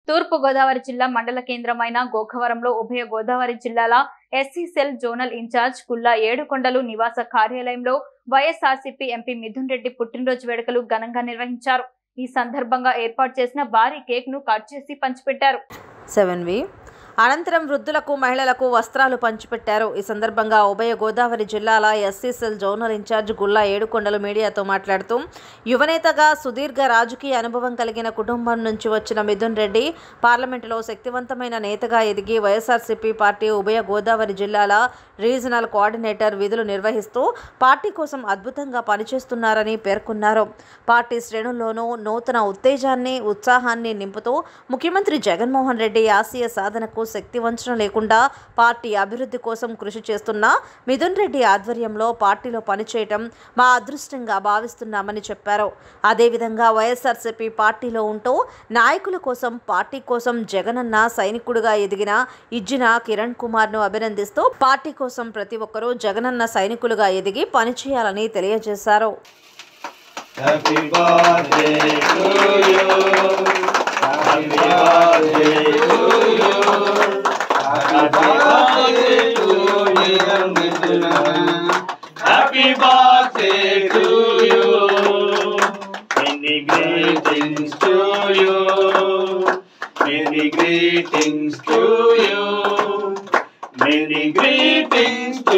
తూర్పు గోదావరి జిల్లా మండల కేంద్రమైన గోఖవరంలో ఉభయ గోదావరి జిల్లాల ఎస్సీ సెల్ జోనల్ ఇన్ఛార్జ్ కుల్లా ఏడుకొండలు నివాస కార్యాలయంలో వైఎస్ఆర్సీపీ ఎంపీ మిథున్ రెడ్డి పుట్టినరోజు వేడుకలు ఘనంగా నిర్వహించారు ఈ సందర్భంగా ఏర్పాటు చేసిన భారీ కేక్ ను కట్ చేసి పంచిపెట్టారు సెవెన్ వి అనంతరం వృద్ధులకు మహిళలకు వస్త్రాలు పంచిపెట్టారు ఈ సందర్భంగా ఉభయ గోదావరి జిల్లాల SC cell zonal incharge Gulla Yedukondalu మీడియాతో మాట్లాడుతూ యువనేతగా సుదీర్ఘ రాజకీయ అనుభవం కలిగిన కుటుంబం నుంచి వచ్చిన మిథున్ రెడ్డి పార్లమెంటులో శక్తివంతమైన నేతగా ఎదిగి వైఎస్ఆర్సీపీ పార్టీ ఉభయ గోదావరి జిల్లాల రీజనల్ కోఆర్డినేటర్ విధులు నిర్వహిస్తూ పార్టీ కోసం అద్భుతంగా పనిచేస్తున్నారని పేర్కొన్నారు పార్టీ శ్రేణుల్లోనూ నూతన ఉత్తేజాన్ని ఉత్సాహాన్ని నింపుతూ ముఖ్యమంత్రి జగన్మోహన్ రెడ్డి ఆశయ సాధనకు శక్తి వంచన లేకుండా పార్టీ అభివృద్ధి కోసం కృషి చేస్తున్న మిథున్ రెడ్డి ఆధ్వర్యంలో పార్టీలో పనిచేయటం మా అదృష్టంగా భావిస్తున్నామని చెప్పారు అదేవిధంగా వైఎస్ఆర్సీపీ పార్టీలో ఉంటూ నాయకుల కోసం పార్టీ కోసం జగనన్న సైనికుడిగా ఎదిగిన ఇజ్జిన కిరణ్ కుమార్ను అభినందిస్తూ పార్టీ కోసం ప్రతి ఒక్కరూ జగనన్న సైనికులుగా ఎదిగి పనిచేయాలని తెలియజేశారు Happy birthday to you. Happy birthday to you. Happy birthday to you, Mithuna. Happy birthday to you. Many greetings to you. Many greetings to you. Many greetings